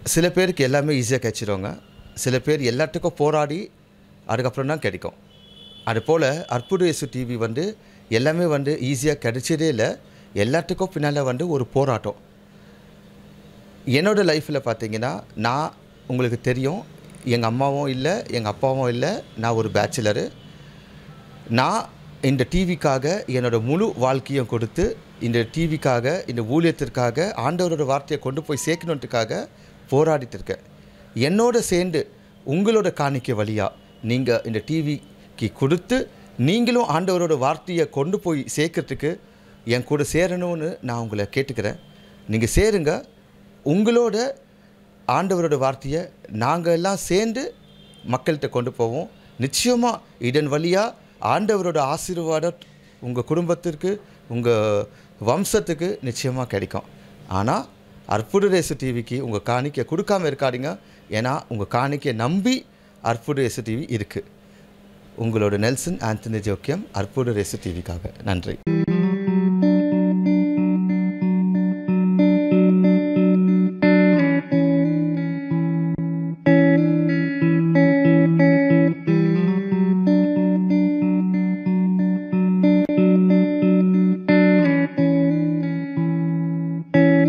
சில பேருக்கு எல்லாமே ஈஸியாக கிடைச்சிருவாங்க சில பேர் எல்லாத்துக்கும் போராடி அதுக்கப்புறம் தான் கிடைக்கும் அதுபோல் அற்புத இயேசு டிவி வந்து எல்லாமே வந்து ஈஸியாக கிடைச்சதே இல்லை எல்லாத்துக்கும் பின்னால் வந்து ஒரு போராட்டம் என்னோட லைஃப்பில் பார்த்தீங்கன்னா நான் உங்களுக்கு தெரியும் எங்கள் அம்மாவும் இல்லை எங்கள் அப்பாவும் இல்லை நான் ஒரு பேச்சுலரு நான் இந்த டிவிக்காக என்னோட முழு வாழ்க்கையும் கொடுத்து இந்த டிவிக்காக இந்த ஊழியத்திற்காக ஆண்டவரோட வார்த்தையை கொண்டு போய் சேர்க்கணுன்றதுக்காக போராடிட்டு இருக்கேன் என்னோட சேர்ந்து உங்களோட காணிக்கை வழியாக நீங்கள் இந்த டிவிக்கு கொடுத்து நீங்களும் ஆண்டவரோட வார்த்தையை கொண்டு போய் சேர்க்கறதுக்கு என் கூட சேரணும்னு நான் உங்களை கேட்டுக்கிறேன் நீங்கள் சேருங்க உங்களோட ஆண்டவரோட வார்த்தையை நாங்கள் எல்லாம் சேர்ந்து மக்கள்கிட்ட கொண்டு போவோம் நிச்சயமாக இதன் வழியாக ஆண்டவரோட ஆசீர்வாதம் உங்கள் குடும்பத்திற்கு உங்கள் வம்சத்துக்கு நிச்சயமாக கிடைக்கும் ஆனால் அற்புத ரேசு டிவிக்கு உங்கள் காணிக்கை கொடுக்காம இருக்காதீங்க ஏன்னா உங்கள் காணிக்கையை நம்பி அற்புத ரேசு டிவி இருக்குது உங்களோட நெல்சன் ஆந்தனி ஜோக்கியம் அற்புத ரேசு டிவிக்காக நன்றி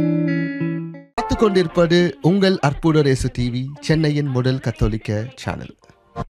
பார்த்து கொண்டிருப்பது உங்கள் அற்புத ரேசு டிவி சென்னையின் முதல் கத்தோலிக்க சேனல்